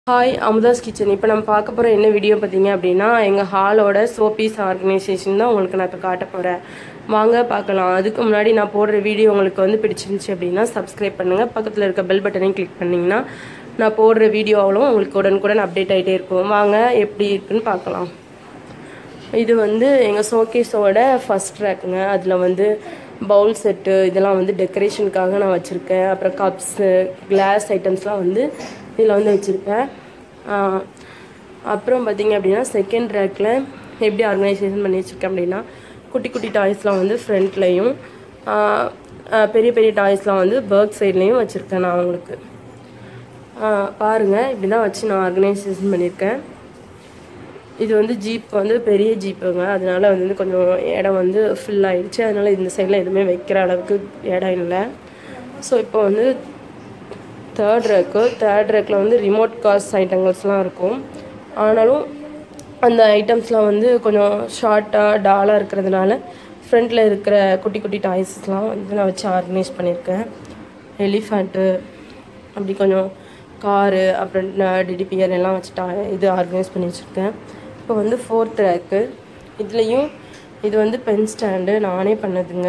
hi அமுதாஸ் kitchen இப்போ நம்ம பார்க்க போகிற என்ன வீடியோ பார்த்தீங்க அப்படின்னா எங்கள் ஹாலோட சோபீஸ் ஆர்கனைசேஷன் தான் உங்களுக்கு நான் இப்போ காட்ட போகிறேன் வாங்க பார்க்கலாம் அதுக்கு முன்னாடி நான் போடுற வீடியோ உங்களுக்கு வந்து பிடிச்சிருந்துச்சு அப்படின்னா சப்ஸ்கிரைப் பண்ணுங்கள் பக்கத்தில் இருக்க பெல் பட்டனையும் கிளிக் பண்ணிங்கன்னா நான் போடுற வீடியோவிலும் உங்களுக்கு உடனுக்குடன் அப்டேட் ஆகிட்டே இருக்கும் வாங்க எப்படி இருக்குன்னு பார்க்கலாம் இது வந்து எங்கள் ஷோகேஸோட ஃபஸ்ட் ரேக்குங்க அதில் வந்து பவுல் செட்டு இதெல்லாம் வந்து டெக்கரேஷனுக்காக நான் வச்சுருக்கேன் அப்புறம் கப்ஸு கிளாஸ் ஐட்டம்ஸ்லாம் வந்து இதில் வந்து வச்சுருக்கேன் அப்புறம் பார்த்தீங்க அப்படின்னா செகண்ட் ரேக்கில் எப்படி ஆர்கனைசேஷன் பண்ணி வச்சுருக்கேன் அப்படின்னா குட்டி குட்டி டாய்ஸ்லாம் வந்து ஃப்ரண்ட்லேயும் பெரிய பெரிய டாய்ஸ்லாம் வந்து பேக் சைட்லேயும் வச்சுருக்கேன் நான் உங்களுக்கு பாருங்கள் இப்படி தான் வச்சு நான் ஆர்கனைசேஷன் பண்ணியிருக்கேன் இது வந்து ஜீப் வந்து பெரிய ஜீப்புங்க அதனால வந்து கொஞ்சம் இடம் வந்து ஃபில் ஆயிடுச்சு அதனால இந்த சைடில் எதுவுமே வைக்கிற அளவுக்கு இடம் இல்லை ஸோ இப்போ வந்து தேர்ட் ரேக்கு தேர்ட் ரேக்கில் வந்து ரிமோட் கார்ஸ் ஐட்டங்கள்ஸ்லாம் இருக்கும் ஆனாலும் அந்த ஐட்டம்ஸ்லாம் வந்து கொஞ்சம் ஷார்ட்டாக டாலாக இருக்கிறதுனால ஃப்ரண்ட்டில் இருக்கிற குட்டி குட்டி டாய்ஸ்லாம் வந்து நான் வச்சு ஆர்கனைஸ் பண்ணியிருக்கேன் எலிஃபண்ட்டு அப்படி கொஞ்சம் காரு அப்புறம் டிடிபிஆர் எல்லாம் வச்சு டா இது ஆர்கனைஸ் பண்ணி வச்சுருக்கேன் இப்போ வந்து ஃபோர்த் ரேக்கு இதுலேயும் இது வந்து பென் ஸ்டாண்டு நானே பண்ணதுங்க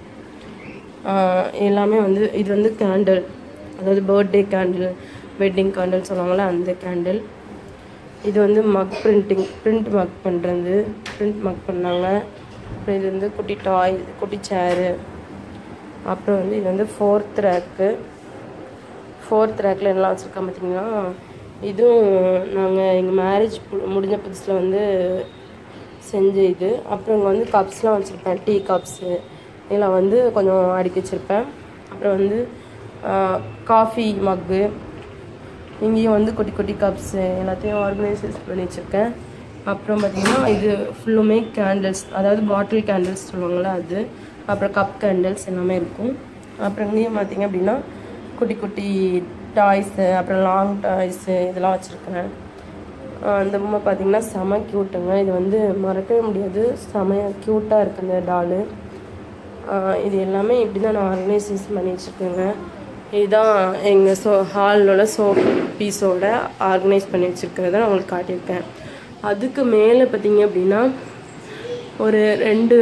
எல்லாமே வந்து இது வந்து கேண்டில் அதாவது பர்த்டே கேண்டில் வெட்டிங் கேண்டில் சொல்லுவாங்கள்ல அந்த கேண்டில் இது வந்து மக் பிரிண்டிங் பிரிண்ட் மக் பண்ணுறது பிரிண்ட் மக் பண்ணாங்க அப்புறம் இது வந்து குட்டி டாய் குட்டி சேரு அப்புறம் வந்து இது வந்து ஃபோர்த் ரேக்கு ஃபோர்த் ரேக்கில் எல்லாம் வச்சுருக்கோம் பார்த்தீங்கன்னா இதுவும் நாங்கள் எங்கள் மேரேஜ் முடிஞ்ச புதுசில் வந்து செஞ்ச இது அப்புறம் இங்கே வந்து கப்ஸ்லாம் வச்சுருப்பேன் டீ கப்ஸு இதெல்லாம் வந்து கொஞ்சம் அடுக்கி வச்சுருப்பேன் அப்புறம் வந்து காஃபி மக்கு இங்கேயும் வந்து குட்டி குட்டி கப்ஸு எல்லாத்தையும் ஆர்கனைசேஸ் பண்ணி வச்சுருக்கேன் அப்புறம் பார்த்திங்கன்னா இது ஃபுல்லுமே கேண்டில்ஸ் அதாவது பாட்டில் கேண்டில்ஸ் சொல்லுவாங்கள்ல அது அப்புறம் கப் கேண்டில்ஸ் எல்லாமே இருக்கும் அப்புறம் இங்கேயும் பார்த்திங்க அப்படின்னா குட்டி குட்டி டாய்ஸு அப்புறம் லாங் டாய்ஸு இதெல்லாம் வச்சுருக்கேன் அந்த பொம்மை பார்த்திங்கன்னா செம க்யூட்டுங்க இது வந்து மறக்கவே முடியாது செமைய க்யூட்டாக இருக்குது இந்த டாலு இது எல்லாமே இப்படி தான் நான் ஆர்கனைசேஷன் பண்ணி வச்சுருக்கேங்க இதுதான் எங்கள் சோ ஹாலோட சோ பீஸோட ஆர்கனைஸ் பண்ணி வச்சுருக்கிறத நான் உங்களுக்கு காட்டியிருக்கேன் அதுக்கு மேலே பார்த்தீங்க அப்படின்னா ஒரு ரெண்டு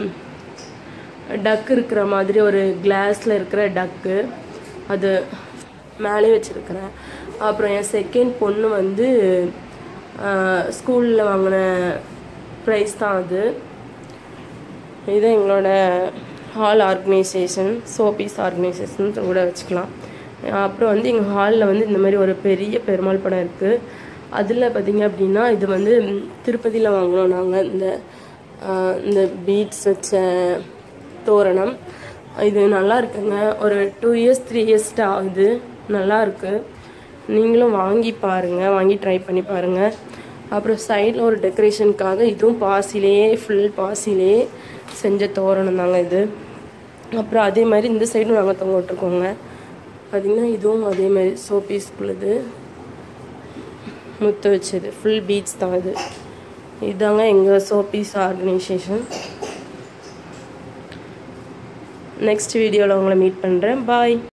டக் இருக்கிற மாதிரி ஒரு கிளாஸில் இருக்கிற டக்கு அது மேலே வச்சுருக்கிறேன் அப்புறம் என் செகண்ட் பொண்ணு வந்து ஸ்கூலில் வாங்கின ப்ரைஸ் தான் அது இது எங்களோட ஹால் ஆர்கனைசேஷன் சோபீஸ் ஆர்கனைசேஷன் கூட வச்சுக்கலாம் அப்புறம் வந்து எங்கள் ஹாலில் வந்து இந்த மாதிரி ஒரு பெரிய பெருமாள் படம் இருக்குது அதில் பார்த்திங்க அப்படின்னா இது வந்து திருப்பதியில் வாங்கினோம் நாங்கள் இந்த இந்த பீட்ஸ் வச்ச தோரணம் இது நல்லா இருக்குங்க ஒரு டூ இயர்ஸ் த்ரீ இயர்ஸ் ஆகுது நல்லா இருக்குது நீங்களும் வாங்கி பாருங்கள் வாங்கி ட்ரை பண்ணி பாருங்கள் அப்புறம் சைடில் ஒரு டெக்கரேஷனுக்காக இதுவும் பாசிலேயே ஃபுல் பாசிலேயே செஞ்ச தோரணம் தாங்க இது அப்புறம் அதே மாதிரி இந்த சைடும் நாங்கள் தொங்க விட்ருக்கோங்க பார்த்திங்கன்னா இதுவும் அதே மாதிரி சோப்பீஸ்க்குள்ளது முத்து வச்சது ஃபுல் பீச் தான் இது இதாங்க எங்கள் சோப்பீஸ் ஆர்கனைசேஷன் நெக்ஸ்ட் வீடியோவில் உங்களை மீட் பண்ணுறேன் பாய்